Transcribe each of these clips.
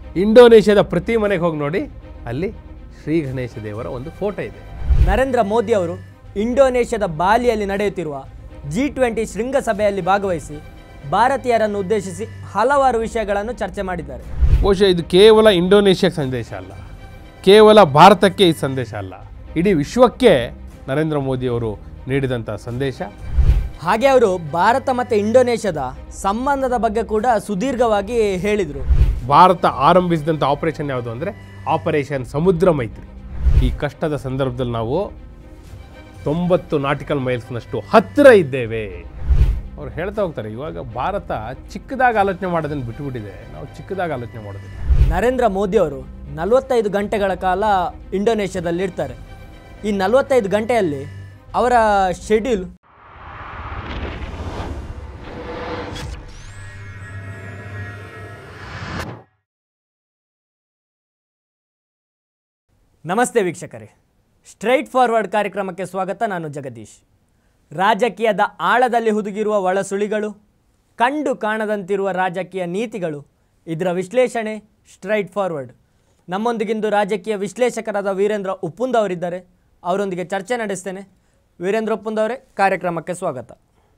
ಇಂಡೋನೇಷ್ಯಾದ ಪ್ರತಿ ಮನೆಗೆ ಹೋಗಿ ನೋಡಿ ಅಲ್ಲಿ ಶ್ರೀ ಗಣೇಶ ದೇವರ ಒಂದು ಫೋಟೋ ಇದೆ ನರೇಂದ್ರ ಮೋದಿ ಅವರು ಇಂಡೋನೇಷ್ಯಾದ ಬಾಲಿಯಲ್ಲಿ ನಡೆಯುತ್ತಿರುವ ಜಿ ಟ್ವೆಂಟಿ ಶೃಂಗಸಭೆಯಲ್ಲಿ ಭಾಗವಹಿಸಿ ಭಾರತೀಯರನ್ನು ಉದ್ದೇಶಿಸಿ ಹಲವಾರು ವಿಷಯಗಳನ್ನು ಚರ್ಚೆ ಮಾಡಿದ್ದಾರೆ ಬಹುಶಃ ಇದು ಕೇವಲ ಇಂಡೋನೇಷ್ಯಾಕ್ಕೆ ಸಂದೇಶ ಅಲ್ಲ ಕೇವಲ ಭಾರತಕ್ಕೆ ಈ ಸಂದೇಶ ಅಲ್ಲ ಇಡೀ ವಿಶ್ವಕ್ಕೆ ನರೇಂದ್ರ ಮೋದಿಯವರು ನೀಡಿದಂಥ ಸಂದೇಶ ಹಾಗೆ ಅವರು ಭಾರತ ಮತ್ತು ಇಂಡೋನೇಷ್ಯಾದ ಸಂಬಂಧದ ಬಗ್ಗೆ ಕೂಡ ಸುದೀರ್ಘವಾಗಿ ಹೇಳಿದರು ಭಾರತ ಆರಂಭಿಸಿದಂಥ ಆಪರೇಷನ್ ಯಾವುದು ಅಂದರೆ ಆಪರೇಷನ್ ಸಮುದ್ರ ಮೈತ್ರಿ ಈ ಕಷ್ಟದ ಸಂದರ್ಭದಲ್ಲಿ ನಾವು ತೊಂಬತ್ತು ನಾಟಿಕಲ್ ಮೈಲ್ಸ್ನಷ್ಟು ಹತ್ತಿರ ಇದ್ದೇವೆ ಅವ್ರು ಹೇಳ್ತಾ ಹೋಗ್ತಾರೆ ಇವಾಗ ಭಾರತ ಚಿಕ್ಕದಾಗಿ ಆಲೋಚನೆ ಮಾಡೋದನ್ನು ಬಿಟ್ಟುಬಿಟ್ಟಿದೆ ನಾವು ಚಿಕ್ಕದಾಗಿ ಆಲೋಚನೆ ಮಾಡೋದಿಲ್ಲ ನರೇಂದ್ರ ಮೋದಿ ಅವರು ನಲವತ್ತೈದು ಗಂಟೆಗಳ ಕಾಲ ಇಂಡೋನೇಷ್ಯಾದಲ್ಲಿ ಇರ್ತಾರೆ ಈ ನಲವತ್ತೈದು ಗಂಟೆಯಲ್ಲಿ ಅವರ ಶೆಡ್ಯೂಲ್ ನಮಸ್ತೆ ವೀಕ್ಷಕರೇ ಸ್ಟ್ರೈಟ್ ಫಾರ್ವರ್ಡ್ ಕಾರ್ಯಕ್ರಮಕ್ಕೆ ಸ್ವಾಗತ ನಾನು ಜಗದೀಶ್ ರಾಜಕೀಯದ ಆಳದಲ್ಲಿ ಹುದುಗಿರುವ ಒಳಸುಳಿಗಳು ಕಂಡು ಕಾಣದಂತಿರುವ ರಾಜಕೀಯ ನೀತಿಗಳು ಇದರ ವಿಶ್ಲೇಷಣೆ ಸ್ಟ್ರೈಟ್ ಫಾರ್ವರ್ಡ್ ನಮ್ಮೊಂದಿಗಿಂದು ರಾಜಕೀಯ ವಿಶ್ಲೇಷಕರಾದ ವೀರೇಂದ್ರ ಉಪ್ಪುಂದ್ ಅವರಿದ್ದಾರೆ ಅವರೊಂದಿಗೆ ಚರ್ಚೆ ನಡೆಸ್ತೇನೆ ವೀರೇಂದ್ರ ಉಪ್ಪುಂದ್ ಅವರೇ ಕಾರ್ಯಕ್ರಮಕ್ಕೆ ಸ್ವಾಗತ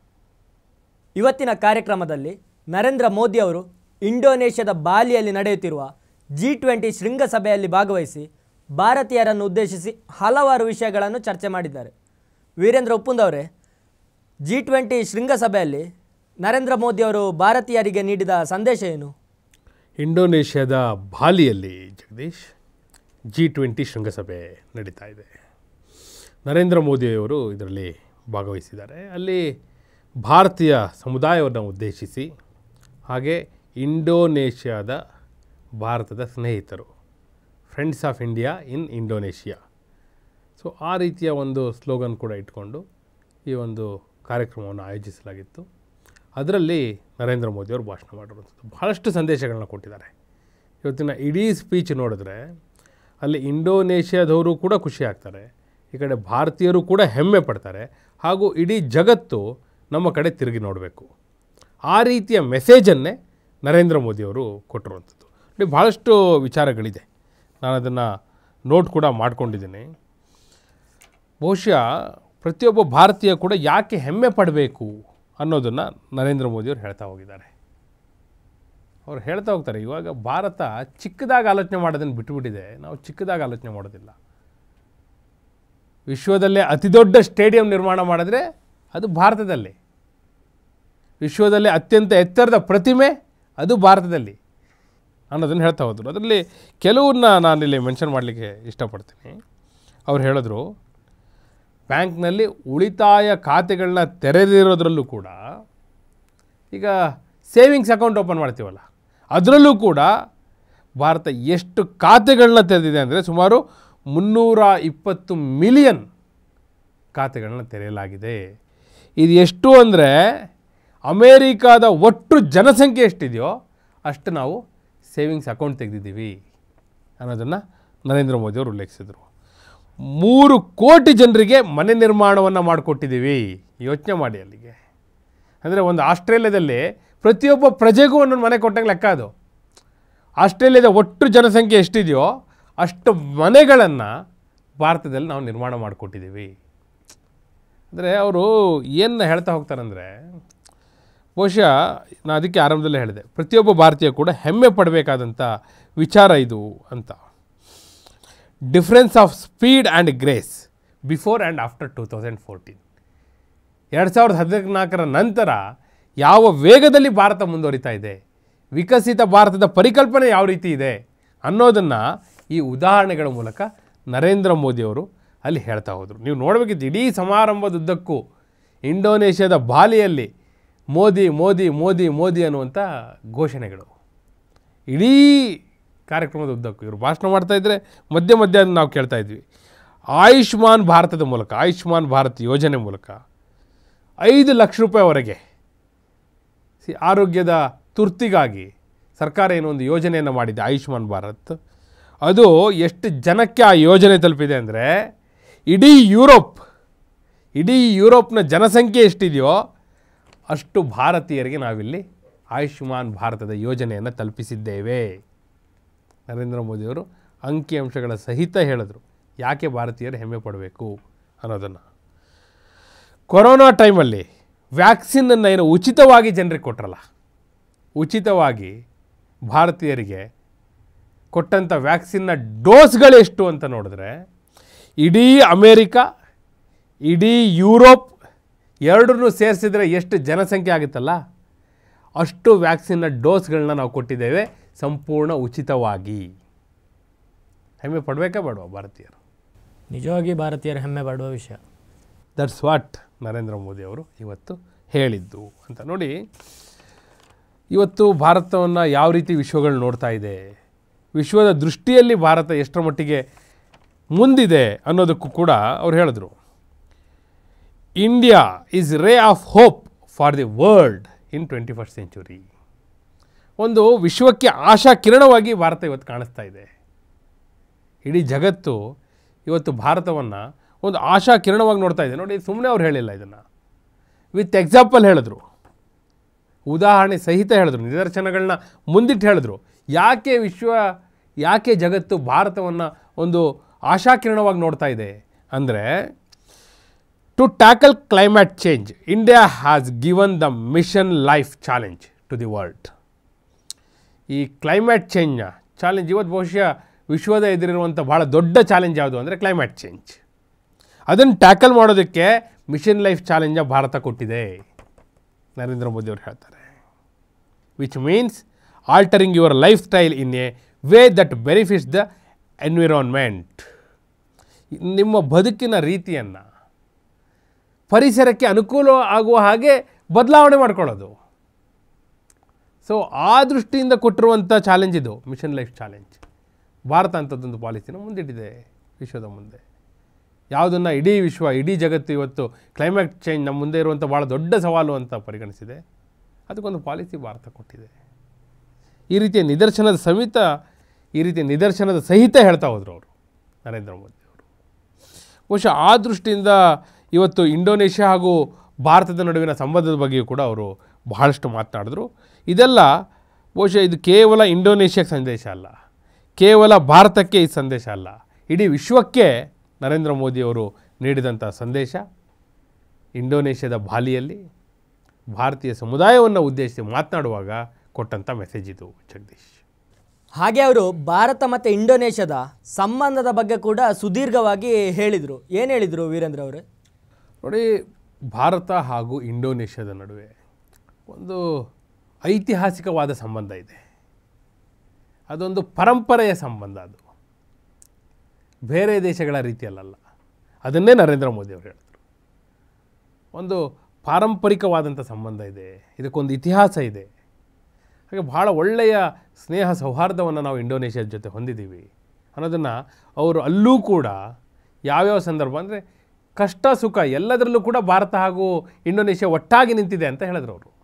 ಇವತ್ತಿನ ಕಾರ್ಯಕ್ರಮದಲ್ಲಿ ನರೇಂದ್ರ ಮೋದಿ ಅವರು ಇಂಡೋನೇಷ್ಯಾದ ಬಾಲಿಯಲ್ಲಿ ನಡೆಯುತ್ತಿರುವ ಜಿ ಟ್ವೆಂಟಿ ಶೃಂಗಸಭೆಯಲ್ಲಿ ಭಾಗವಹಿಸಿ ಭಾರತೀಯರನ್ನು ಉದ್ದೇಶಿಸಿ ಹಲವಾರು ವಿಷಯಗಳನ್ನು ಚರ್ಚೆ ಮಾಡಿದ್ದಾರೆ ವೀರೇಂದ್ರ ಉಪ್ಪುಂದ್ ಅವರೇ ಜಿ ಟ್ವೆಂಟಿ ಶೃಂಗಸಭೆಯಲ್ಲಿ ನರೇಂದ್ರ ಮೋದಿ ಅವರು ಭಾರತೀಯರಿಗೆ ನೀಡಿದ ಸಂದೇಶ ಏನು ಇಂಡೋನೇಷ್ಯಾದ ಬಾಲಿಯಲ್ಲಿ ಜಗದೀಶ್ ಜಿ ಟ್ವೆಂಟಿ ಶೃಂಗಸಭೆ ನಡೀತಾ ಇದೆ ನರೇಂದ್ರ ಮೋದಿಯವರು ಇದರಲ್ಲಿ ಭಾಗವಹಿಸಿದ್ದಾರೆ ಅಲ್ಲಿ ಭಾರತೀಯ ಸಮುದಾಯವನ್ನು ಉದ್ದೇಶಿಸಿ ಹಾಗೆ ಇಂಡೋನೇಷ್ಯಾದ ಭಾರತದ ಸ್ನೇಹಿತರು friends of India in Indonesia so ಆ ರೀತಿಯ ಒಂದು ಸ್ಲೋಗನ್ ಕೂಡ ಇಟ್ಕೊಂಡು ಈ ಒಂದು ಕಾರ್ಯಕ್ರಮವನ್ನು ಆಯೋಜಿಸಲಾಗಿತ್ತು ಅದರಲ್ಲಿ ನರೇಂದ್ರ ಮೋದಿಯವರು ಭಾಷಣ ಮಾಡಿರುವಂಥದ್ದು ಬಹಳಷ್ಟು ಸಂದೇಶಗಳನ್ನ ಕೊಟ್ಟಿದ್ದಾರೆ ಇವತ್ತಿನ ಇಡೀ ಸ್ಪೀಚ್ ನೋಡಿದ್ರೆ ಅಲ್ಲಿ ಇಂಡೋನೇಷ್ಯಾದವರು ಕೂಡ ಖುಷಿ ಆಗ್ತಾರೆ ಈ ಕಡೆ ಭಾರತೀಯರು ಕೂಡ ಹೆಮ್ಮೆ ಪಡ್ತಾರೆ ಹಾಗೂ ಇಡೀ ಜಗತ್ತು ನಮ್ಮ ಕಡೆ ತಿರುಗಿ ನೋಡಬೇಕು ಆ ರೀತಿಯ ಮೆಸೇಜನ್ನೇ ನರೇಂದ್ರ ಮೋದಿಯವರು ಕೊಟ್ಟಿರುವಂಥದ್ದು ನೋಡಿ ಭಾಳಷ್ಟು ವಿಚಾರಗಳಿದೆ ನಾನು ಅದನ್ನು ನೋಟ್ ಕೂಡ ಮಾಡ್ಕೊಂಡಿದ್ದೀನಿ ಬಹುಶಃ ಪ್ರತಿಯೊಬ್ಬ ಭಾರತೀಯ ಕೂಡ ಯಾಕೆ ಹೆಮ್ಮೆ ಪಡಬೇಕು ಅನ್ನೋದನ್ನು ನರೇಂದ್ರ ಮೋದಿಯವರು ಹೇಳ್ತಾ ಹೋಗಿದ್ದಾರೆ ಅವ್ರು ಹೇಳ್ತಾ ಹೋಗ್ತಾರೆ ಇವಾಗ ಭಾರತ ಚಿಕ್ಕದಾಗಿ ಆಲೋಚನೆ ಮಾಡೋದನ್ನು ಬಿಟ್ಟುಬಿಟ್ಟಿದೆ ನಾವು ಚಿಕ್ಕದಾಗಿ ಆಲೋಚನೆ ಮಾಡೋದಿಲ್ಲ ವಿಶ್ವದಲ್ಲೇ ಅತಿ ದೊಡ್ಡ ಸ್ಟೇಡಿಯಂ ನಿರ್ಮಾಣ ಮಾಡಿದ್ರೆ ಅದು ಭಾರತದಲ್ಲಿ ವಿಶ್ವದಲ್ಲೇ ಅತ್ಯಂತ ಎತ್ತರದ ಪ್ರತಿಮೆ ಅದು ಭಾರತದಲ್ಲಿ ಅನ್ನೋದನ್ನು ಹೇಳ್ತಾ ಹೋದರು ಅದರಲ್ಲಿ ಕೆಲವನ್ನ ನಾನಿಲ್ಲಿ ಮೆನ್ಷನ್ ಮಾಡಲಿಕ್ಕೆ ಇಷ್ಟಪಡ್ತೀನಿ ಅವ್ರು ಹೇಳಿದ್ರು ಬ್ಯಾಂಕ್ನಲ್ಲಿ ಉಳಿತಾಯ ಖಾತೆಗಳನ್ನ ತೆರೆದಿರೋದ್ರಲ್ಲೂ ಕೂಡ ಈಗ ಸೇವಿಂಗ್ಸ್ ಅಕೌಂಟ್ ಓಪನ್ ಮಾಡ್ತೀವಲ್ಲ ಅದರಲ್ಲೂ ಕೂಡ ಭಾರತ ಎಷ್ಟು ಖಾತೆಗಳನ್ನ ತೆರೆದಿದೆ ಅಂದರೆ ಸುಮಾರು ಮುನ್ನೂರ ಇಪ್ಪತ್ತು ಮಿಲಿಯನ್ ಖಾತೆಗಳನ್ನ ತೆರೆಯಲಾಗಿದೆ ಇದು ಎಷ್ಟು ಅಂದರೆ ಅಮೇರಿಕಾದ ಒಟ್ಟು ಜನಸಂಖ್ಯೆ ಎಷ್ಟಿದೆಯೋ ಅಷ್ಟು ನಾವು ಸೇವಿಂಗ್ಸ್ ಅಕೌಂಟ್ ತೆಗೆದಿದ್ದೀವಿ ಅನ್ನೋದನ್ನು ನರೇಂದ್ರ ಮೋದಿಯವರು ಉಲ್ಲೇಖಿಸಿದರು ಮೂರು ಕೋಟಿ ಜನರಿಗೆ ಮನೆ ನಿರ್ಮಾಣವನ್ನು ಮಾಡಿಕೊಟ್ಟಿದ್ದೀವಿ ಯೋಚನೆ ಮಾಡಿ ಅಲ್ಲಿಗೆ ಅಂದರೆ ಒಂದು ಆಸ್ಟ್ರೇಲಿಯಾದಲ್ಲಿ ಪ್ರತಿಯೊಬ್ಬ ಪ್ರಜೆಗೂ ಒಂದೊಂದು ಮನೆ ಕೊಟ್ಟಂಗೆ ಲೆಕ್ಕ ಅದು ಆಸ್ಟ್ರೇಲಿಯಾದ ಒಟ್ಟು ಜನಸಂಖ್ಯೆ ಎಷ್ಟಿದೆಯೋ ಅಷ್ಟು ಮನೆಗಳನ್ನು ಭಾರತದಲ್ಲಿ ನಾವು ನಿರ್ಮಾಣ ಮಾಡಿಕೊಟ್ಟಿದ್ದೀವಿ ಅಂದರೆ ಅವರು ಏನು ಹೇಳ್ತಾ ಹೋಗ್ತಾರಂದರೆ ಬಹುಶಃ ನಾನು ಅದಕ್ಕೆ ಆರಂಭದಲ್ಲೇ ಹೇಳಿದೆ ಪ್ರತಿಯೊಬ್ಬ ಭಾರತೀಯ ಕೂಡ ಹೆಮ್ಮೆ ಪಡಬೇಕಾದಂಥ ವಿಚಾರ ಇದು ಅಂತ difference of speed and grace before and after two thousand fourteen ಎರಡು ಸಾವಿರದ ಹದಿನಾಲ್ಕರ ನಂತರ ಯಾವ ವೇಗದಲ್ಲಿ ಭಾರತ ಮುಂದುವರಿತಾ ಇದೆ ವಿಕಸಿತ ಭಾರತದ ಪರಿಕಲ್ಪನೆ ಯಾವ ರೀತಿ ಇದೆ ಅನ್ನೋದನ್ನು ಈ ಉದಾಹರಣೆಗಳ ಮೂಲಕ ನರೇಂದ್ರ ಮೋದಿಯವರು ಅಲ್ಲಿ ಹೇಳ್ತಾ ಹೋದರು ನೀವು ನೋಡಬೇಕಿತ್ತು ಇಡೀ ಸಮಾರಂಭದುದ್ದಕ್ಕೂ ಇಂಡೋನೇಷ್ಯಾದ ಬಾಲಿಯಲ್ಲಿ ಮೋದಿ ಮೋದಿ ಮೋದಿ ಮೋದಿ ಅನ್ನುವಂಥ ಘೋಷಣೆಗಳು ಇಡೀ ಕಾರ್ಯಕ್ರಮದ ಉದ್ದಕ್ಕೂ ಇವರು ಭಾಷಣ ಮಾಡ್ತಾ ಇದ್ದರೆ ಮಧ್ಯ ಮಧ್ಯ ನಾವು ಕೇಳ್ತಾ ಇದ್ವಿ ಆಯುಷ್ಮಾನ್ ಭಾರತದ ಮೂಲಕ ಆಯುಷ್ಮಾನ್ ಭಾರತ್ ಯೋಜನೆ ಮೂಲಕ ಐದು ಲಕ್ಷ ರೂಪಾಯಿವರೆಗೆ ಸಿ ಆರೋಗ್ಯದ ತುರ್ತಿಗಾಗಿ ಸರ್ಕಾರ ಏನೋ ಒಂದು ಯೋಜನೆಯನ್ನು ಮಾಡಿದೆ ಆಯುಷ್ಮಾನ್ ಭಾರತ್ ಅದು ಎಷ್ಟು ಜನಕ್ಕೆ ಆ ಯೋಜನೆ ತಲುಪಿದೆ ಅಂದರೆ ಇಡೀ ಯುರೋಪ್ ಇಡೀ ಯುರೋಪ್ನ ಜನಸಂಖ್ಯೆ ಎಷ್ಟಿದೆಯೋ ಅಷ್ಟು ಭಾರತೀಯರಿಗೆ ನಾವಿಲ್ಲಿ ಆಯುಷ್ಮಾನ್ ಭಾರತದ ಯೋಜನೆಯನ್ನು ತಲುಪಿಸಿದ್ದೇವೆ ನರೇಂದ್ರ ಮೋದಿಯವರು ಅಂಕಿಅಂಶಗಳ ಸಹಿತ ಹೇಳಿದ್ರು ಯಾಕೆ ಭಾರತೀಯರು ಹೆಮ್ಮೆ ಪಡಬೇಕು ಅನ್ನೋದನ್ನು ಕೊರೋನಾ ಟೈಮಲ್ಲಿ ವ್ಯಾಕ್ಸಿನನ್ನು ಏನು ಉಚಿತವಾಗಿ ಜನರಿಗೆ ಕೊಟ್ರಲ್ಲ ಉಚಿತವಾಗಿ ಭಾರತೀಯರಿಗೆ ಕೊಟ್ಟಂಥ ವ್ಯಾಕ್ಸಿನ್ನ ಡೋಸ್ಗಳೆಷ್ಟು ಅಂತ ನೋಡಿದ್ರೆ ಇಡೀ ಅಮೇರಿಕಾ ಇಡೀ ಯುರೋಪ್ ಎರಡನ್ನೂ ಸೇರಿಸಿದ್ರೆ ಎಷ್ಟು ಜನಸಂಖ್ಯೆ ಆಗುತ್ತಲ್ಲ ಅಷ್ಟು ವ್ಯಾಕ್ಸಿನ್ನ ಡೋಸ್ಗಳನ್ನ ನಾವು ಕೊಟ್ಟಿದ್ದೇವೆ ಸಂಪೂರ್ಣ ಉಚಿತವಾಗಿ ಹೆಮ್ಮೆ ಪಡಬೇಕಾ ಬೇಡವಾ ಭಾರತೀಯರು ನಿಜವಾಗಿ ಭಾರತೀಯರು ಹೆಮ್ಮೆ ಪಡುವ ವಿಷಯ ದಟ್ಸ್ ವಾಟ್ ನರೇಂದ್ರ ಮೋದಿ ಅವರು ಇವತ್ತು ಹೇಳಿದ್ದು ಅಂತ ನೋಡಿ ಇವತ್ತು ಭಾರತವನ್ನು ಯಾವ ರೀತಿ ವಿಶ್ವಗಳು ನೋಡ್ತಾ ಇದೆ ವಿಶ್ವದ ದೃಷ್ಟಿಯಲ್ಲಿ ಭಾರತ ಎಷ್ಟರ ಮಟ್ಟಿಗೆ ಮುಂದಿದೆ ಅನ್ನೋದಕ್ಕೂ ಕೂಡ ಅವ್ರು ಹೇಳಿದ್ರು India is ray of hope for the world in twenty first century ಒಂದು ವಿಶ್ವಕ್ಕೆ ಆಶಾ ಕಿರಣವಾಗಿ ಭಾರತ ಇವತ್ತು ಕಾಣಿಸ್ತಾ ಇದೆ ಇಡೀ ಜಗತ್ತು ಇವತ್ತು ಭಾರತವನ್ನು ಒಂದು ಆಶಾ ಕಿರಣವಾಗಿ ನೋಡ್ತಾ ಇದೆ ನೋಡಿ ಸುಮ್ಮನೆ ಅವ್ರು ಹೇಳಿಲ್ಲ ಇದನ್ನು ವಿತ್ ಎಕ್ಸಾಂಪಲ್ ಹೇಳಿದ್ರು ಉದಾಹರಣೆ ಸಹಿತ ಹೇಳಿದ್ರು ನಿದರ್ಶನಗಳನ್ನ ಮುಂದಿಟ್ಟು ಹೇಳಿದ್ರು ಯಾಕೆ ವಿಶ್ವ ಯಾಕೆ ಜಗತ್ತು ಭಾರತವನ್ನು ಒಂದು ಆಶಾಕಿರಣವಾಗಿ ನೋಡ್ತಾ ಇದೆ ಅಂದರೆ to tackle climate change India has given the mission life challenge to the world ಈ ಕ್ಲೈಮೇಟ್ ಚೇಂಜ್ನ ಚಾಲೆಂಜ್ ಇವತ್ತು ಬಹುಶಃ ವಿಶ್ವದ ಎದುರಿರುವಂಥ ಭಾಳ ದೊಡ್ಡ ಚಾಲೆಂಜ್ ಯಾವುದು ಅಂದರೆ ಕ್ಲೈಮೇಟ್ ಚೇಂಜ್ ಅದನ್ನು ಟ್ಯಾಕಲ್ ಮಾಡೋದಕ್ಕೆ ಮಿಷನ್ ಲೈಫ್ ಚಾಲೆಂಜ ಭಾರತ ಕೊಟ್ಟಿದೆ ನರೇಂದ್ರ ಮೋದಿ ಅವರು ಹೇಳ್ತಾರೆ which means altering your life style in a way that benefits the environment ನಿಮ್ಮ ಬದುಕಿನ ರೀತಿಯನ್ನು ಪರಿಸರಕ್ಕೆ ಅನುಕೂಲ ಆಗುವ ಹಾಗೆ ಬದಲಾವಣೆ ಮಾಡ್ಕೊಳ್ಳೋದು ಸೊ ಆ ದೃಷ್ಟಿಯಿಂದ ಕೊಟ್ಟಿರುವಂಥ ಚಾಲೆಂಜ್ ಇದು ಮಿಷನ್ ಲೈಫ್ ಚಾಲೆಂಜ್ ಭಾರತ ಅಂಥದ್ದೊಂದು ಪಾಲಿಸಿನ ಮುಂದಿಟ್ಟಿದೆ ವಿಶ್ವದ ಮುಂದೆ ಯಾವುದನ್ನು ಇಡೀ ವಿಶ್ವ ಇಡೀ ಜಗತ್ತು ಇವತ್ತು ಕ್ಲೈಮೇಟ್ ಚೇಂಜ್ ನಮ್ಮ ಮುಂದೆ ಇರುವಂಥ ಭಾಳ ದೊಡ್ಡ ಸವಾಲು ಅಂತ ಪರಿಗಣಿಸಿದೆ ಅದಕ್ಕೊಂದು ಪಾಲಿಸಿ ಭಾರತ ಕೊಟ್ಟಿದೆ ಈ ರೀತಿಯ ನಿದರ್ಶನದ ಸಮೇತ ಈ ರೀತಿಯ ನಿದರ್ಶನದ ಸಹಿತ ಹೇಳ್ತಾ ಹೋದರು ಅವರು ನರೇಂದ್ರ ಮೋದಿ ಅವರು ಬಹುಶಃ ಆ ದೃಷ್ಟಿಯಿಂದ ಇವತ್ತು ಇಂಡೋನೇಷ್ಯಾ ಹಾಗೂ ಭಾರತದ ನಡುವಿನ ಸಂಬಂಧದ ಬಗ್ಗೆಯೂ ಕೂಡ ಅವರು ಬಹಳಷ್ಟು ಮಾತನಾಡಿದ್ರು ಇದೆಲ್ಲ ಬಹುಶಃ ಇದು ಕೇವಲ ಇಂಡೋನೇಷ್ಯಾಕ್ಕೆ ಸಂದೇಶ ಅಲ್ಲ ಕೇವಲ ಭಾರತಕ್ಕೆ ಈ ಸಂದೇಶ ಅಲ್ಲ ಇಡೀ ವಿಶ್ವಕ್ಕೆ ನರೇಂದ್ರ ಮೋದಿಯವರು ನೀಡಿದಂಥ ಸಂದೇಶ ಇಂಡೋನೇಷ್ಯಾದ ಬಾಲಿಯಲ್ಲಿ ಭಾರತೀಯ ಸಮುದಾಯವನ್ನು ಉದ್ದೇಶಿಸಿ ಮಾತನಾಡುವಾಗ ಕೊಟ್ಟಂಥ ಮೆಸೇಜ್ ಇದು ಜಗದೀಶ್ ಹಾಗೆ ಅವರು ಭಾರತ ಮತ್ತು ಇಂಡೋನೇಷ್ಯಾದ ಸಂಬಂಧದ ಬಗ್ಗೆ ಕೂಡ ಸುದೀರ್ಘವಾಗಿ ಹೇಳಿದರು ಏನು ಹೇಳಿದರು ವೀರೇಂದ್ರ ಅವರೇ ನೋಡಿ ಭಾರತ ಹಾಗೂ ಇಂಡೋನೇಷ್ಯಾದ ನಡುವೆ ಒಂದು ಐತಿಹಾಸಿಕವಾದ ಸಂಬಂಧ ಇದೆ ಅದೊಂದು ಪರಂಪರೆಯ ಸಂಬಂಧ ಅದು ಬೇರೆ ದೇಶಗಳ ರೀತಿಯಲ್ಲ ಅದನ್ನೇ ನರೇಂದ್ರ ಮೋದಿ ಅವರು ಹೇಳಿದ್ರು ಒಂದು ಪಾರಂಪರಿಕವಾದಂಥ ಸಂಬಂಧ ಇದೆ ಇದಕ್ಕೊಂದು ಇತಿಹಾಸ ಇದೆ ಹಾಗೆ ಭಾಳ ಒಳ್ಳೆಯ ಸ್ನೇಹ ಸೌಹಾರ್ದವನ್ನು ನಾವು ಇಂಡೋನೇಷ್ಯಾದ ಜೊತೆ ಹೊಂದಿದ್ದೀವಿ ಅನ್ನೋದನ್ನು ಅವರು ಅಲ್ಲೂ ಕೂಡ ಯಾವ್ಯಾವ ಸಂದರ್ಭ ಅಂದರೆ ಕಷ್ಟ ಸುಖ ಎಲ್ಲದರಲ್ಲೂ ಕೂಡ ಭಾರತ ಹಾಗೂ ಇಂಡೋನೇಷ್ಯಾ ಒಟ್ಟಾಗಿ ನಿಂತಿದೆ ಅಂತ ಹೇಳಿದ್ರು ಅವರು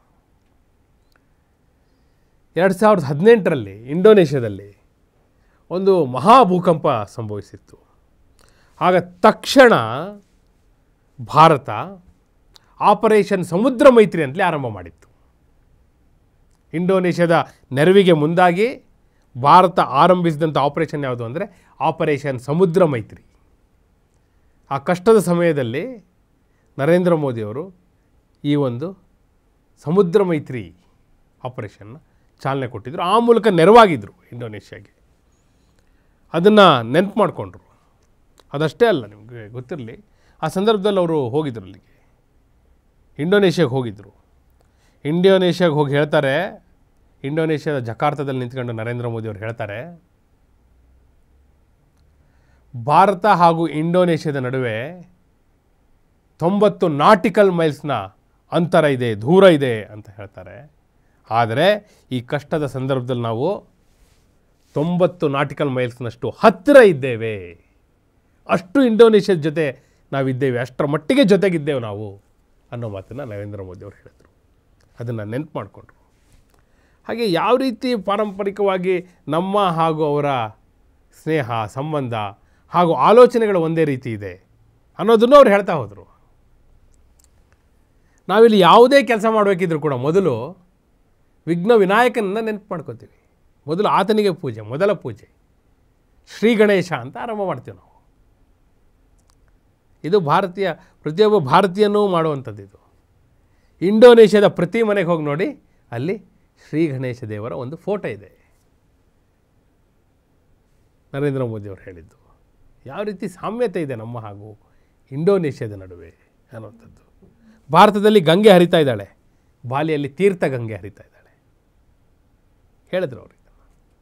ಎರಡು ಸಾವಿರದ ಹದಿನೆಂಟರಲ್ಲಿ ಇಂಡೋನೇಷ್ಯಾದಲ್ಲಿ ಒಂದು ಮಹಾ ಭೂಕಂಪ ಸಂಭವಿಸಿತ್ತು ಆಗ ತಕ್ಷಣ ಭಾರತ ಆಪರೇಷನ್ ಸಮುದ್ರ ಮೈತ್ರಿ ಅಂತಲೇ ಆರಂಭ ಮಾಡಿತ್ತು ಇಂಡೋನೇಷ್ಯಾದ ನೆರವಿಗೆ ಮುಂದಾಗಿ ಭಾರತ ಆರಂಭಿಸಿದಂಥ ಆಪರೇಷನ್ ಯಾವುದು ಅಂದರೆ ಆಪರೇಷನ್ ಸಮುದ್ರ ಮೈತ್ರಿ ಆ ಕಷ್ಟದ ಸಮಯದಲ್ಲಿ ನರೇಂದ್ರ ಮೋದಿಯವರು ಈ ಒಂದು ಸಮುದ್ರ ಮೈತ್ರಿ ಆಪರೇಷನ್ನ ಚಾಲನೆ ಕೊಟ್ಟಿದ್ದರು ಆ ಮೂಲಕ ನೆರವಾಗಿದ್ದರು ಇಂಡೋನೇಷ್ಯಾಗೆ ಅದನ್ನು ನೆನಪು ಮಾಡಿಕೊಂಡ್ರು ಅದಷ್ಟೇ ಅಲ್ಲ ನಿಮಗೆ ಗೊತ್ತಿರಲಿ ಆ ಸಂದರ್ಭದಲ್ಲಿ ಅವರು ಹೋಗಿದ್ರು ಅಲ್ಲಿಗೆ ಇಂಡೋನೇಷ್ಯಾಗೆ ಹೋಗಿದ್ದರು ಇಂಡೋನೇಷ್ಯಾಗೆ ಹೋಗಿ ಹೇಳ್ತಾರೆ ಇಂಡೋನೇಷ್ಯಾದ ಜಕಾರ್ತದಲ್ಲಿ ನಿಂತ್ಕೊಂಡು ನರೇಂದ್ರ ಮೋದಿ ಅವರು ಹೇಳ್ತಾರೆ ಭಾರತ ಹಾಗೂ ಇಂಡೋನೇಷ್ಯಾದ ನಡುವೆ ತೊಂಬತ್ತು ನಾಟಿಕಲ್ ಮೈಲ್ಸ್ನ ಅಂತರ ಇದೆ ದೂರ ಇದೆ ಅಂತ ಹೇಳ್ತಾರೆ ಆದರೆ ಈ ಕಷ್ಟದ ಸಂದರ್ಭದಲ್ಲಿ ನಾವು ತೊಂಬತ್ತು ನಾಟಿಕಲ್ ಮೈಲ್ಸ್ನಷ್ಟು ಹತ್ತಿರ ಇದ್ದೇವೆ ಅಷ್ಟು ಇಂಡೋನೇಷ್ಯಾದ ಜೊತೆ ನಾವಿದ್ದೇವೆ ಅಷ್ಟರ ಮಟ್ಟಿಗೆ ಜೊತೆಗಿದ್ದೇವೆ ನಾವು ಅನ್ನೋ ಮಾತನ್ನು ನರೇಂದ್ರ ಮೋದಿ ಅವರು ಹೇಳಿದರು ಅದನ್ನು ನೆನಪು ಮಾಡಿಕೊಂಡ್ರು ಹಾಗೆ ಯಾವ ರೀತಿ ಪಾರಂಪರಿಕವಾಗಿ ನಮ್ಮ ಹಾಗೂ ಅವರ ಸ್ನೇಹ ಸಂಬಂಧ ಹಾಗೂ ಆಲೋಚನೆಗಳು ಒಂದೇ ರೀತಿ ಇದೆ ಅನ್ನೋದನ್ನು ಅವ್ರು ಹೇಳ್ತಾ ಹೋದರು ನಾವಿಲ್ಲಿ ಯಾವುದೇ ಕೆಲಸ ಮಾಡಬೇಕಿದ್ರು ಕೂಡ ಮೊದಲು ವಿಘ್ನ ವಿನಾಯಕನನ್ನು ನೆನಪು ಮಾಡ್ಕೋತೀವಿ ಮೊದಲು ಆತನಿಗೆ ಪೂಜೆ ಮೊದಲ ಪೂಜೆ ಶ್ರೀ ಗಣೇಶ ಅಂತ ಆರಂಭ ಮಾಡ್ತೀವಿ ನಾವು ಇದು ಭಾರತೀಯ ಪ್ರತಿಯೊಬ್ಬ ಭಾರತೀಯನೂ ಮಾಡುವಂಥದ್ದು ಇದು ಇಂಡೋನೇಷ್ಯಾದ ಪ್ರತಿ ಮನೆಗೆ ಹೋಗಿ ನೋಡಿ ಅಲ್ಲಿ ಶ್ರೀ ಗಣೇಶ ದೇವರ ಒಂದು ಫೋಟೋ ಇದೆ ನರೇಂದ್ರ ಮೋದಿ ಅವರು ಹೇಳಿದ್ದು ಯಾವ ರೀತಿ ಸಾಮ್ಯತೆ ಇದೆ ನಮ್ಮ ಹಾಗೂ ಇಂಡೋನೇಷ್ಯಾದ ನಡುವೆ ಅನ್ನುವಂಥದ್ದು ಭಾರತದಲ್ಲಿ ಗಂಗೆ ಹರಿತಾ ಇದ್ದಾಳೆ ಬಾಲಿಯಲ್ಲಿ ತೀರ್ಥ ಗಂಗೆ ಹರಿತಾ ಇದ್ದಾಳೆ ಹೇಳಿದ್ರು ಅವರು ಇದನ್ನು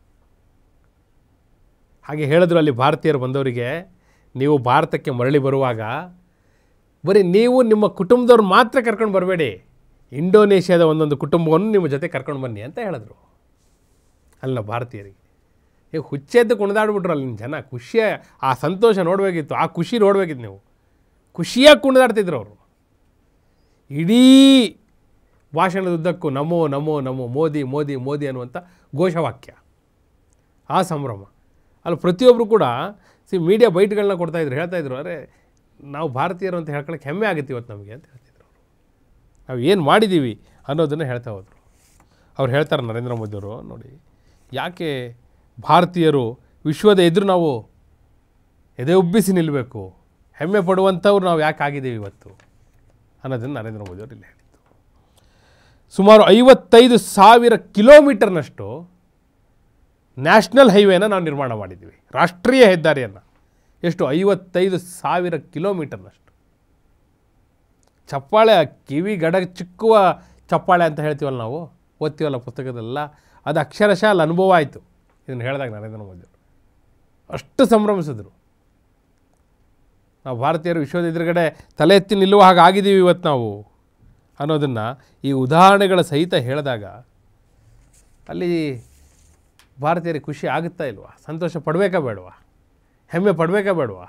ಹಾಗೆ ಹೇಳಿದ್ರು ಅಲ್ಲಿ ಭಾರತೀಯರು ಬಂದವರಿಗೆ ನೀವು ಭಾರತಕ್ಕೆ ಮರಳಿ ಬರುವಾಗ ಬರೀ ನೀವು ನಿಮ್ಮ ಕುಟುಂಬದವ್ರು ಮಾತ್ರ ಕರ್ಕೊಂಡು ಬರಬೇಡಿ ಇಂಡೋನೇಷ್ಯಾದ ಒಂದೊಂದು ಕುಟುಂಬವನ್ನು ನಿಮ್ಮ ಜೊತೆ ಕರ್ಕೊಂಡು ಬನ್ನಿ ಅಂತ ಹೇಳಿದ್ರು ಅಲ್ಲ ಭಾರತೀಯರಿಗೆ ಈಗ ಹುಚ್ಚೆದ್ದು ಕುಣಿದಾಡ್ಬಿಟ್ರು ಅಲ್ಲಿನ ಜನ ಖುಷಿಯ ಆ ಸಂತೋಷ ನೋಡಬೇಕಿತ್ತು ಆ ಖುಷಿ ನೋಡಬೇಕಿತ್ತು ನೀವು ಖುಷಿಯಾಗಿ ಕುಣಿದಾಡ್ತಿದ್ರು ಅವರು ಇಡೀ ಭಾಷಣದುದ್ದಕ್ಕೂ ನಮೋ ನಮೋ ನಮೋ ಮೋದಿ ಮೋದಿ ಮೋದಿ ಅನ್ನುವಂಥ ಘೋಷವಾಕ್ಯ ಆ ಸಂಭ್ರಮ ಅಲ್ಲಿ ಪ್ರತಿಯೊಬ್ಬರು ಕೂಡ ಸಿ ಮೀಡಿಯಾ ಬೈಟ್ಗಳನ್ನ ಕೊಡ್ತಾಯಿದ್ರು ಹೇಳ್ತಾಯಿದ್ರು ಅರೆ ನಾವು ಭಾರತೀಯರು ಅಂತ ಹೇಳ್ಕೊಳಕ್ಕೆ ಹೆಮ್ಮೆ ಆಗುತ್ತೆ ಇವತ್ತು ನಮಗೆ ಅಂತ ಹೇಳ್ತಿದ್ರು ಅವರು ನಾವು ಏನು ಮಾಡಿದ್ದೀವಿ ಅನ್ನೋದನ್ನು ಹೇಳ್ತಾ ಹೋದರು ಅವ್ರು ಹೇಳ್ತಾರೆ ನರೇಂದ್ರ ಮೋದಿಯವರು ನೋಡಿ ಯಾಕೆ ಭಾರತೀಯರು ವಿಶ್ವದ ಎದುರು ನಾವು ಎದೆ ಉಬ್ಬಿಸಿ ನಿಲ್ಲಬೇಕು ಹೆಮ್ಮೆ ಪಡುವಂಥವ್ರು ನಾವು ಯಾಕೆ ಆಗಿದ್ದೀವಿ ಇವತ್ತು ಅನ್ನೋದನ್ನು ನರೇಂದ್ರ ಮೋದಿಯವರು ಇಲ್ಲಿ ಹೇಳಿದ್ದು ಸುಮಾರು ಐವತ್ತೈದು ಸಾವಿರ ಕಿಲೋಮೀಟರ್ನಷ್ಟು ನ್ಯಾಷನಲ್ ಹೈವೇನ ನಾವು ನಿರ್ಮಾಣ ಮಾಡಿದ್ದೀವಿ ರಾಷ್ಟ್ರೀಯ ಹೆದ್ದಾರಿಯನ್ನು ಎಷ್ಟು ಐವತ್ತೈದು ಸಾವಿರ ಕಿಲೋಮೀಟರ್ನಷ್ಟು ಚಪ್ಪಾಳೆ ಕಿವಿ ಗಡ ಚಿಕ್ಕುವ ಚಪ್ಪಾಳೆ ಅಂತ ಹೇಳ್ತೀವಲ್ಲ ನಾವು ಓದ್ತೀವಲ್ಲ ಪುಸ್ತಕದಲ್ಲ ಅದು ಅಕ್ಷರಶಃ ಅಲ್ಲಿ ಅನುಭವ ಆಯಿತು ಇದನ್ನು ಹೇಳಿದಾಗ ನರೇಂದ್ರ ಮೋದಿ ಅವರು ಅಷ್ಟು ಸಂಭ್ರಮಿಸಿದ್ರು ನಾವು ಭಾರತೀಯರು ವಿಶ್ವದ ಎದುರುಗಡೆ ತಲೆ ಎತ್ತಿ ನಿಲ್ಲುವ ಹಾಗೆ ಆಗಿದ್ದೀವಿ ಇವತ್ತು ನಾವು ಅನ್ನೋದನ್ನು ಈ ಉದಾಹರಣೆಗಳ ಸಹಿತ ಹೇಳಿದಾಗ ಅಲ್ಲಿ ಭಾರತೀಯರಿಗೆ ಖುಷಿ ಆಗುತ್ತಾ ಇಲ್ವಾ ಸಂತೋಷ ಪಡಬೇಕಾ ಬೇಡವಾ ಹೆಮ್ಮೆ ಪಡಬೇಕಾ ಬೇಡವಾ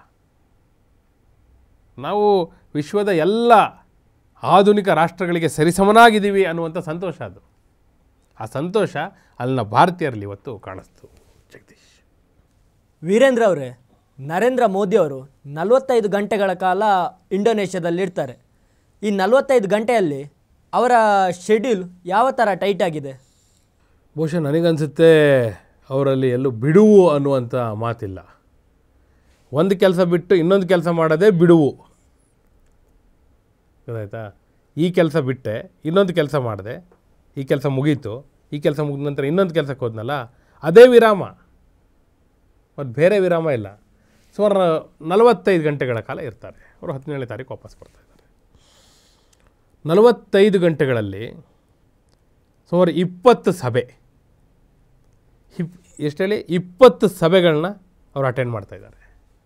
ನಾವು ವಿಶ್ವದ ಎಲ್ಲ ಆಧುನಿಕ ರಾಷ್ಟ್ರಗಳಿಗೆ ಸರಿಸಮನಾಗಿದ್ದೀವಿ ಅನ್ನುವಂಥ ಸಂತೋಷ ಅದು ಆ ಸಂತೋಷ ಅಲ್ಲಿನ ಭಾರತೀಯರಲ್ಲಿ ಇವತ್ತು ಕಾಣಿಸ್ತು ಜಗದೀಶ್ ವೀರೇಂದ್ರ ಅವರೇ ನರೇಂದ್ರ ಮೋದಿ ಅವರು ನಲವತ್ತೈದು ಗಂಟೆಗಳ ಕಾಲ ಇಂಡೋನೇಷ್ಯಾದಲ್ಲಿ ಇರ್ತಾರೆ ಈ ನಲವತ್ತೈದು ಗಂಟೆಯಲ್ಲಿ ಅವರ ಶೆಡ್ಯೂಲ್ ಯಾವ ಥರ ಟೈಟ್ ಆಗಿದೆ ಬಹುಶಃ ನನಗನ್ಸುತ್ತೆ ಅವರಲ್ಲಿ ಎಲ್ಲೂ ಬಿಡುವು ಅನ್ನುವಂಥ ಮಾತಿಲ್ಲ ಒಂದು ಕೆಲಸ ಬಿಟ್ಟು ಇನ್ನೊಂದು ಕೆಲಸ ಮಾಡೋದೇ ಬಿಡುವು ಗೊತ್ತಾಯ್ತಾ ಈ ಕೆಲಸ ಬಿಟ್ಟೆ ಇನ್ನೊಂದು ಕೆಲಸ ಮಾಡಿದೆ ಈ ಕೆಲಸ ಮುಗೀತು ಈ ಕೆಲಸ ಮುಗಿದ ನಂತರ ಇನ್ನೊಂದು ಕೆಲಸಕ್ಕೆ ಹೋದ್ನಲ್ಲ ಅದೇ ವಿರಾಮ ಮತ್ತು ಬೇರೆ ವಿರಾಮ ಇಲ್ಲ ಸುಮಾರು ನಲವತ್ತೈದು ಗಂಟೆಗಳ ಕಾಲ ಇರ್ತಾರೆ ಅವರು ಹದಿನೇಳನೇ ತಾರೀಕು ವಾಪಸ್ ಬರ್ತಾ ಇದ್ದಾರೆ ನಲವತ್ತೈದು ಗಂಟೆಗಳಲ್ಲಿ ಸುಮಾರು ಇಪ್ಪತ್ತು ಸಭೆ ಹಿಪ್ ಎಷ್ಟು ಹೇಳಿ ಇಪ್ಪತ್ತು ಸಭೆಗಳನ್ನ ಅವರು ಅಟೆಂಡ್ ಮಾಡ್ತಾ ಇದ್ದಾರೆ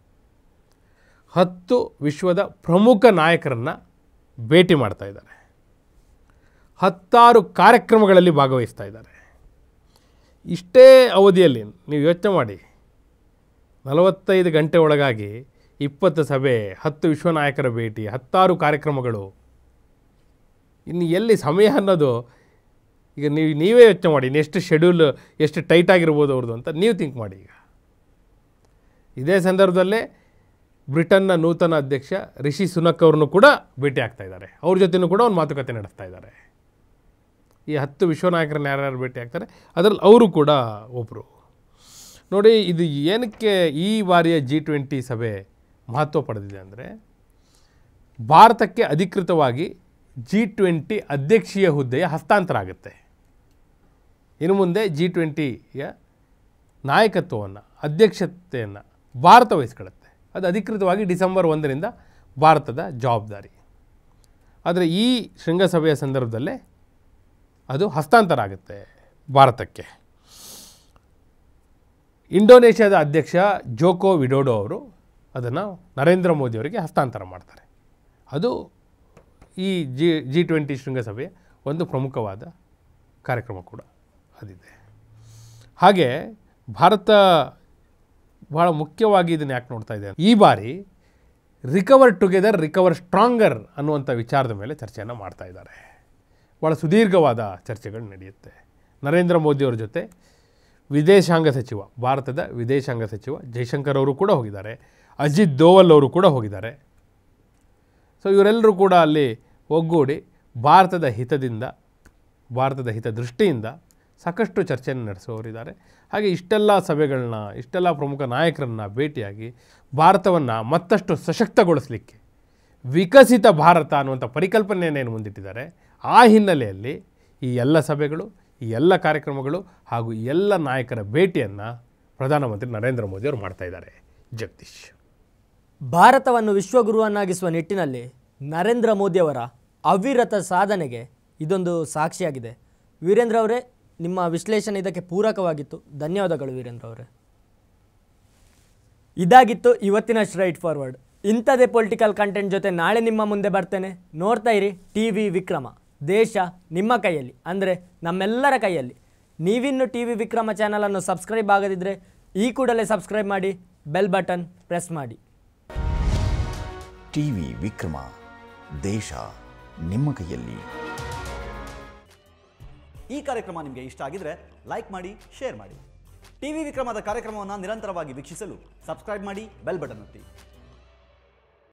ಹತ್ತು ವಿಶ್ವದ ಪ್ರಮುಖ ನಾಯಕರನ್ನು ಭೇಟಿ ಮಾಡ್ತಾ ಇದ್ದಾರೆ ಹತ್ತಾರು ಕಾರ್ಯಕ್ರಮಗಳಲ್ಲಿ ಭಾಗವಹಿಸ್ತಾ ಇದ್ದಾರೆ ಇಷ್ಟೇ ಅವಧಿಯಲ್ಲಿ ನೀವು ಯೋಚನೆ ಮಾಡಿ ನಲವತ್ತೈದು ಗಂಟೆ ಒಳಗಾಗಿ ಇಪ್ಪತ್ತು ಸಭೆ ಹತ್ತು ವಿಶ್ವ ನಾಯಕರ ಭೇಟಿ ಹತ್ತಾರು ಕಾರ್ಯಕ್ರಮಗಳು ಇನ್ನು ಎಲ್ಲಿ ಸಮಯ ಅನ್ನೋದು ಈಗ ನೀವು ನೀವೇ ಯೋಚನೆ ಮಾಡಿ ಇನ್ನು ಎಷ್ಟು ಶೆಡ್ಯೂಲ್ ಎಷ್ಟು ಟೈಟ್ ಆಗಿರ್ಬೋದು ಅವ್ರದ್ದು ಅಂತ ನೀವು ಥಿಂಕ್ ಮಾಡಿ ಈಗ ಇದೇ ಸಂದರ್ಭದಲ್ಲೇ ಬ್ರಿಟನ್ನ ನೂತನ ಅಧ್ಯಕ್ಷ ರಿಷಿ ಸುನಕ್ ಅವ್ರನ್ನು ಕೂಡ ಭೇಟಿ ಆಗ್ತಾ ಇದ್ದಾರೆ ಅವ್ರ ಜೊತೆನೂ ಕೂಡ ಒಂದು ಮಾತುಕತೆ ನಡೆಸ್ತಾ ಇದ್ದಾರೆ ಈ ಹತ್ತು ವಿಶ್ವ ನಾಯಕರನ್ನ ಯಾರ್ಯಾರು ಭೇಟಿ ಆಗ್ತಾರೆ ಅದರಲ್ಲಿ ಅವರು ಕೂಡ ಒಬ್ಬರು ನೋಡಿ ಇದು ಏನಕ್ಕೆ ಈ ಬಾರಿಯ ಜಿ ಟ್ವೆಂಟಿ ಸಭೆ ಮಹತ್ವ ಪಡೆದಿದೆ ಅಂದರೆ ಭಾರತಕ್ಕೆ ಅಧಿಕೃತವಾಗಿ ಜಿ ಟ್ವೆಂಟಿ ಅಧ್ಯಕ್ಷೀಯ ಹುದ್ದೆಯ ಹಸ್ತಾಂತರ ಆಗುತ್ತೆ ಇನ್ನು ಮುಂದೆ ಜಿ ಟ್ವೆಂಟಿಯ ನಾಯಕತ್ವವನ್ನು ಅಧ್ಯಕ್ಷತೆಯನ್ನು ಭಾರತ ವಹಿಸ್ಕೊಳ್ಳುತ್ತೆ ಅದು ಅಧಿಕೃತವಾಗಿ ಡಿಸೆಂಬರ್ ಒಂದರಿಂದ ಭಾರತದ ಜವಾಬ್ದಾರಿ ಆದರೆ ಈ ಶೃಂಗಸಭೆಯ ಸಂದರ್ಭದಲ್ಲೇ ಅದು ಹಸ್ತಾಂತರ ಆಗುತ್ತೆ ಭಾರತಕ್ಕೆ ಇಂಡೋನೇಷ್ಯಾದ ಅಧ್ಯಕ್ಷ ಜೋಕೋ ವಿಡೋಡೋ ಅವರು ಅದನ್ನು ನರೇಂದ್ರ ಮೋದಿ ಅವರಿಗೆ ಹಸ್ತಾಂತರ ಮಾಡ್ತಾರೆ ಅದು ಈ ಜಿ ಜಿ ಟ್ವೆಂಟಿ ಶೃಂಗಸಭೆಯ ಒಂದು ಪ್ರಮುಖವಾದ ಕಾರ್ಯಕ್ರಮ ಕೂಡ ಅದಿದೆ ಹಾಗೆ ಭಾರತ ಬಹಳ ಮುಖ್ಯವಾಗಿ ಇದನ್ನು ಯಾಕೆ ನೋಡ್ತಾ ಇದೆ ಈ ಬಾರಿ ರಿಕವರ್ ಟುಗೆದರ್ ರಿಕವರ್ ಸ್ಟ್ರಾಂಗರ್ ಅನ್ನುವಂಥ ವಿಚಾರದ ಮೇಲೆ ಚರ್ಚೆಯನ್ನು ಮಾಡ್ತಾ ಇದ್ದಾರೆ ಭಾಳ ಸುದೀರ್ಘವಾದ ಚರ್ಚೆಗಳು ನಡೆಯುತ್ತೆ ನರೇಂದ್ರ ಮೋದಿಯವ್ರ ಜೊತೆ ವಿದೇಶಾಂಗ ಸಚಿವ ಭಾರತದ ವಿದೇಶಾಂಗ ಸಚಿವ ಜೈಶಂಕರ್ ಅವರು ಕೂಡ ಹೋಗಿದ್ದಾರೆ ಅಜಿತ್ ದೋವಲ್ ಅವರು ಕೂಡ ಹೋಗಿದ್ದಾರೆ ಸೊ ಇವರೆಲ್ಲರೂ ಕೂಡ ಅಲ್ಲಿ ಒಗ್ಗೂಡಿ ಭಾರತದ ಹಿತದಿಂದ ಭಾರತದ ಹಿತ ದೃಷ್ಟಿಯಿಂದ ಸಾಕಷ್ಟು ಚರ್ಚೆಯನ್ನು ನಡೆಸುವವರಿದ್ದಾರೆ ಹಾಗೆ ಇಷ್ಟೆಲ್ಲ ಸಭೆಗಳನ್ನ ಇಷ್ಟೆಲ್ಲ ಪ್ರಮುಖ ನಾಯಕರನ್ನು ಭೇಟಿಯಾಗಿ ಭಾರತವನ್ನು ಮತ್ತಷ್ಟು ಸಶಕ್ತಗೊಳಿಸಲಿಕ್ಕೆ ವಿಕಸಿತ ಭಾರತ ಅನ್ನುವಂಥ ಪರಿಕಲ್ಪನೆಯನ್ನೇನು ಮುಂದಿಟ್ಟಿದ್ದಾರೆ ಆ ಹಿನ್ನೆಲೆಯಲ್ಲಿ ಈ ಎಲ್ಲ ಸಭೆಗಳು ಈ ಎಲ್ಲ ಕಾರ್ಯಕ್ರಮಗಳು ಹಾಗೂ ಈ ಎಲ್ಲ ನಾಯಕರ ಭೇಟಿಯನ್ನು ಪ್ರಧಾನಮಂತ್ರಿ ನರೇಂದ್ರ ಮೋದಿಯವರು ಮಾಡ್ತಾ ಇದ್ದಾರೆ ಜಗದೀಶ್ ಭಾರತವನ್ನು ವಿಶ್ವಗುರುವನ್ನಾಗಿಸುವ ನಿಟ್ಟಿನಲ್ಲಿ ನರೇಂದ್ರ ಮೋದಿಯವರ ಅವಿರತ ಸಾಧನೆಗೆ ಇದೊಂದು ಸಾಕ್ಷಿಯಾಗಿದೆ ವೀರೇಂದ್ರ ಅವರೇ ನಿಮ್ಮ ವಿಶ್ಲೇಷಣೆ ಇದಕ್ಕೆ ಪೂರಕವಾಗಿತ್ತು ಧನ್ಯವಾದಗಳು ವೀರೇಂದ್ರ ಅವರೇ ಇದಾಗಿತ್ತು ಇವತ್ತಿನ ಸ್ಟ್ರೈಟ್ ಫಾರ್ವರ್ಡ್ ಇಂಥದೇ ಪೊಲಿಟಿಕಲ್ ಕಂಟೆಂಟ್ ಜೊತೆ ನಾಳೆ ನಿಮ್ಮ ಮುಂದೆ ಬರ್ತೇನೆ ನೋಡ್ತಾ ಇರಿ ಟಿ ವಿ ವಿಕ್ರಮ ದೇಶ ನಿಮ್ಮ ಕೈಯಲ್ಲಿ ಅಂದರೆ ನಮ್ಮೆಲ್ಲರ ಕೈಯಲ್ಲಿ ನೀವಿನ್ನು ಟಿ ವಿ ವಿಕ್ರಮ ಚಾನಲನ್ನು ಸಬ್ಸ್ಕ್ರೈಬ್ ಆಗದಿದ್ದರೆ ಈ ಕೂಡಲೇ ಸಬ್ಸ್ಕ್ರೈಬ್ ಮಾಡಿ ಬೆಲ್ ಬಟನ್ ಪ್ರೆಸ್ ಮಾಡಿ ಟಿವಿ ವಿಕ್ರಮ ದೇಶ ನಿಮ್ಮ ಕೈಯಲ್ಲಿ ಈ ಕಾರ್ಯಕ್ರಮ ನಿಮಗೆ ಇಷ್ಟ ಆಗಿದ್ರೆ ಲೈಕ್ ಮಾಡಿ ಶೇರ್ ಮಾಡಿ ಟಿವಿ ವಿಕ್ರಮದ ಕಾರ್ಯಕ್ರಮವನ್ನು ನಿರಂತರವಾಗಿ ವೀಕ್ಷಿಸಲು ಸಬ್ಸ್ಕ್ರೈಬ್ ಮಾಡಿ ಬೆಲ್ ಬಟನ್ ಒತ್ತಿ